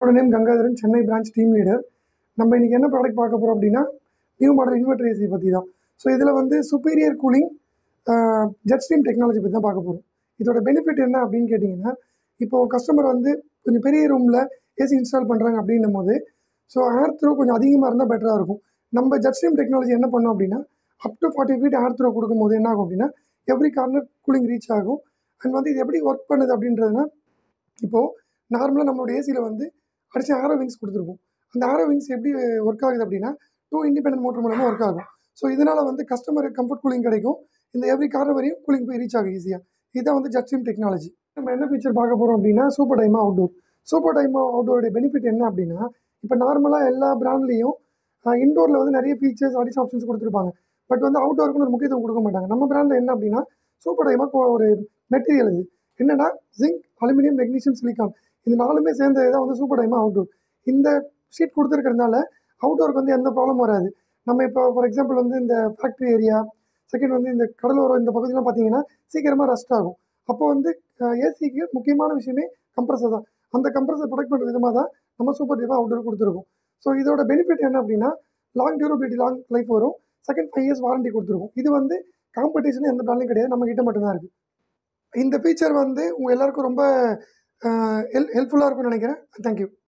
என்னோட name Gangadharan Chennai branch team leader நம்ம இன்றைக்கி என்ன ப்ராடக்ட் பார்க்க போகிறோம் அப்படின்னா நியூ மாடல் இன்வெர்டர் ஏசி பற்றி தான் ஸோ இதில் வந்து superior cooling jet stream technology பற்றி தான் பார்க்க போகிறோம் இதோட பெனிஃபிட் என்ன அப்படின்னு கேட்டிங்கன்னா இப்போது கஸ்டமர் வந்து கொஞ்சம் பெரிய ரூமில் ஏசி இன்ஸ்டால் பண்ணுறாங்க அப்படின்னும் போது ஸோ ஏர் த்ரோ கொஞ்சம் அதிகமாக இருந்தால் பெட்டராக இருக்கும் நம்ம ஜெட் ஸ்ட்ரீம் டெக்னாலஜி என்ன பண்ணோம் அப்படின்னா up to forty feet air throw கொடுக்கும்போது என்ன ஆகும் அப்படின்னா எவ்ரி கார்னர் கூலிங் ரீச் ஆகும் அண்ட் வந்து இது எப்படி ஒர்க் பண்ணுது அப்படின்றதுனா இப்போது நார்மலாக நம்மளோட ஏசியில் வந்து அடிச்ச ஆரோ விங்ஸ் கொடுத்துருப்போம் அந்த ஆரோ விங்ஸ் எப்படி ஒர்க் ஆகுது அப்படின்னா டூ இண்டிபெண்டன்ட் மோட்டர் மூலமாக ஒர்க் ஆகும் ஸோ இதனால் வந்து கஸ்டமருக்கு கம்ஃபர்ட் கூலிங் கிடைக்கும் இந்த எவ்ரி கார்னர் வரையும் கூலிங் போய் ரீச் ஆகும் ஈஸியாக இதுதான் வந்து ஜட் ஸ்ட்ரீம் டெக்னாலஜி நம்ம என்ன ஃபீச்சர் பார்க்க போகிறோம் அப்படின்னா சூப்பர் டைமா அவுட்டோர் சூப்பர் டைமா அவுட்டோருடைய பெனிஃபிட் என்ன அப்படின்னா இப்போ நார்மலாக எல்லா பிராண்ட்லேயும் இன்டோரில் வந்து நிறைய ஃபீச்சர்ஸ் அடிஷன் ஆப்ஷன்ஸ் கொடுத்துருப்பாங்க பட் வந்து அவுட்டோருக்குன்னு ஒரு முக்கியத்துவம் கொடுக்க மாட்டாங்க நம்ம பிராண்டில் என்ன அப்படின்னா சூப்பர் டைமா ஒரு மெட்டீரியல் இது என்னன்னா ஜிங்க் அலுமினியம் மெக்னீஷியம் சிலிக்கான் இது நாலுமே சேர்ந்தது தான் வந்து சூப்பர் டைமா அவுட்டோர் இந்த ஷீட் கொடுத்துருக்கறதுனால அவுட்டோருக்கு வந்து எந்த ப்ராப்ளம் வராது நம்ம இப்போ ஃபார் எக்ஸாம்பிள் வந்து இந்த ஃபேக்ட்ரி ஏரியா செகண்ட் வந்து இந்த கடலோரம் இந்த பகுதியெலாம் பார்த்தீங்கன்னா சீக்கிரமாக ரஸ்ட் ஆகும் அப்போ வந்து ஏசிக்கு முக்கியமான விஷயமே கம்ப்ரஸர் தான் அந்த கம்ப்ரஸர் ப்ரொடெக்ட் பண்ணுற விதமாக தான் நம்ம சூப்பர் டைமாக அவுட்டோர் கொடுத்துருக்கோம் ஸோ இதோட பெனிஃபிட் என்ன அப்படின்னா லாங் டியூரபிலிட்டி லாங் லைஃப் வரும் செகண்ட் ஃபைவ் இயர்ஸ் வாரண்டி கொடுத்துருக்கோம் இது வந்து காம்படிஷன் எந்த பிராண்ட்லையும் கிடையாது நம்ம கிட்ட மட்டும்தான் இருக்குது இந்த ஃபீச்சர் வந்து உங்கள் எல்லாருக்கும் ரொம்ப ஹெல்ப் ஹெல்ப்ஃபுல்லாக இருக்கும்னு நினைக்கிறேன் தேங்க்யூ